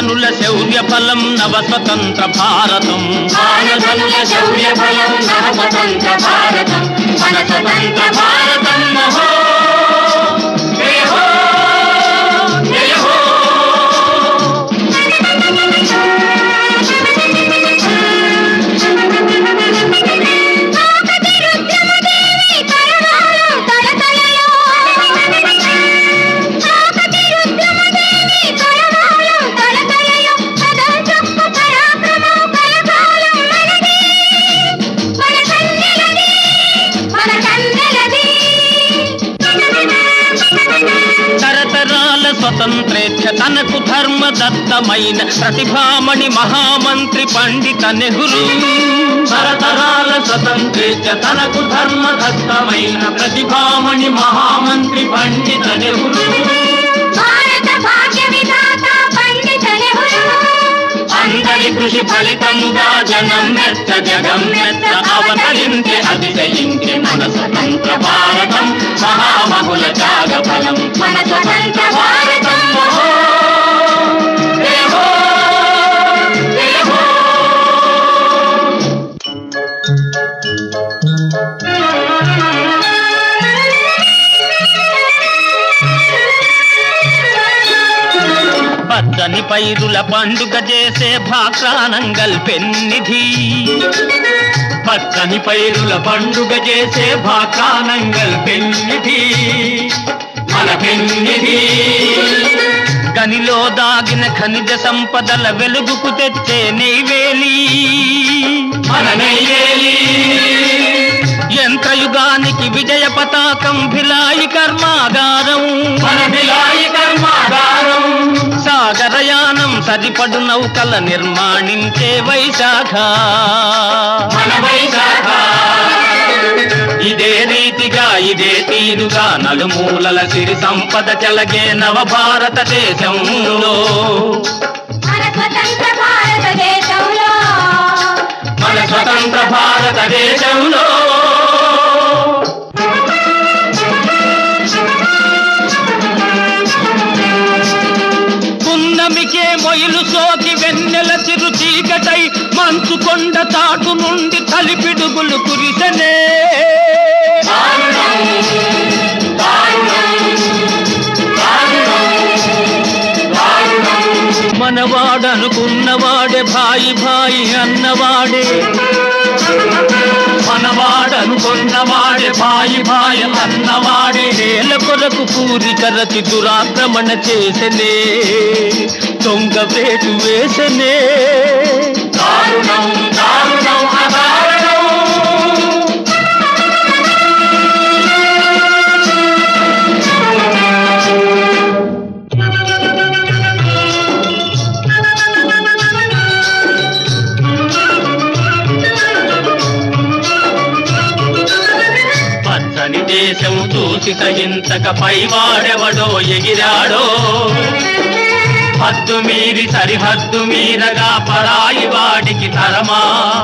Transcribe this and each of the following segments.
మానధనుల శౌర్య ఫలం నవ స్వతంత్ర భారతం మానధనుల శౌర్య బలం నవ స్వతంత్ర భారతం మన స్వతంత్ర భారతం మహో జయ హో జయ హో తరతరాల స్వతంత్రేచ్ఛ తనకు ధర్మ దత్తమైన ప్రతిభామణి మహామంత్రి పండిత నెహ్రూ తరతరాల స్వతంత్రేచ్ఛ తనకు ధర్మ దత్తమైన ప్రతిభామణి మహామంత్రి పండిత నెహ్రూ భారత భాగ్య విధాత పండిత నెహ్రూ అందరి కృషి ఫలితముగా జనం మెత్త జగం మెత్త అవతరించే అతిశయించే మన స్వతంత్ర భారతం మహామహుల త్యాగ ఫలం మన స్వతంత్ర భారతం ఓహో, జయ హో, జయ హో. పచ్చని పైరుల పండుగ చేసే భాక్రానంగల్ పెన్నిధి పచ్చని పైరుల పండుగ చేసే భాక్రానంగల్ పెన్నిధి మన పెన్నిధి గనిలో దాగిన ఖనిజ సంపదల వెలుగుకు తెచ్చే నెయ్వేలి మన నెయ్వేలి యంత్రయుగానికి విజయ పతాకం భిలాయి కర్మాగారం మన భిలాయి కర్మాగారం సాగరయానం సరిపడు నౌకల నిర్మాణించే వైశాఖ మన వైశాఖ ఇదే రీతిగా ఇదే తీరుగా నలుమూలల సిరి సంపద చలగే నవ భారతదేశంలో మన స్వతంత్ర భారతదేశంలో మన స్వతంత్ర భారతదేశంలో పున్నమికే మొయిలు సోకి వెన్నెల చిరు చీకటై మంచు కొండ తాటు నుండి తలిపిడుగులు కురిసనే మనవాడనుకున్నవాడే భాయి భాయి అన్నవాడే మనవాడనుకున్నవాడే భాయి భాయి అన్నవాడే నేల కొరకు పూరి కరచి దురాక్రమణ చేసనే దొంగ వేటు వేసనే దారుణం దారుణం అదారుణం పచ్చని దేశం చూసి తగింతక పైవాడెవడో ఎగిరాడో హద్దు మీరి సరిహద్దు మీరగా పరాయి వాడికి తరమా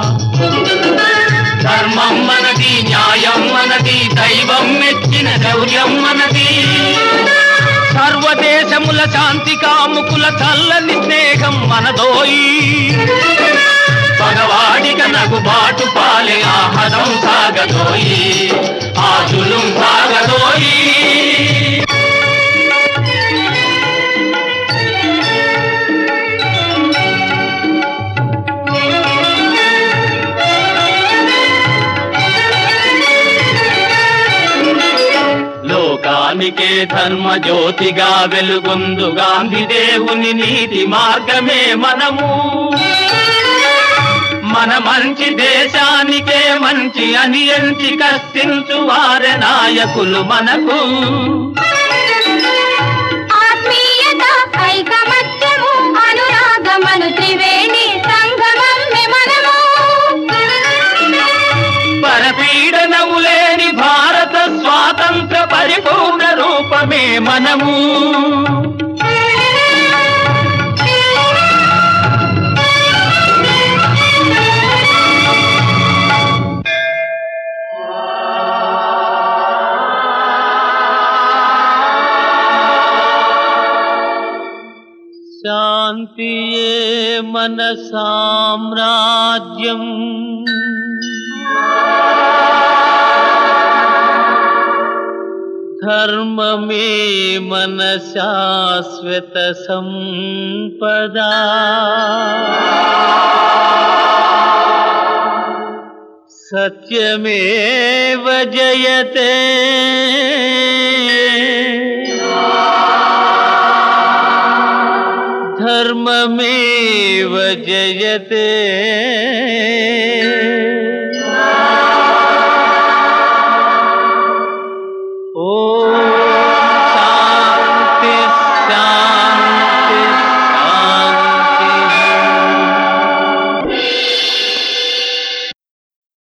ధర్మం మనది న్యాయం మనది దైవం మెచ్చిన శౌర్యం మనది సర్వదేశముల శాంతి కాముకుల చల్లని స్నేహం మనదోయి పగవాడిక నగు బాటు పాలే ఆహదం సాగదోయి ఆజులుం సాగదోయి లోకానికే ధర్మ జ్యోతిగా వెలుగొందు గాంధీ దేవుని నీతి మార్గమే మనము మన మంచి దేశానికే మంచి అని ఎంచి కష్టించు వారే నాయకులు మనకు ఆత్మీయత ఐకమత్యము అనురాగమను త్రివేణి సంగమమ్మె మనము పరపీడనము లేని భారత స్వాతంత్ర పరిపూర్ణ రూపమే మనము శాంతి శాంతియే మన సామ్రాజ్యం ధర్మమే మన శాశ్వత సంపద సత్యమేవ జయతే ధర్మమేవ జయతే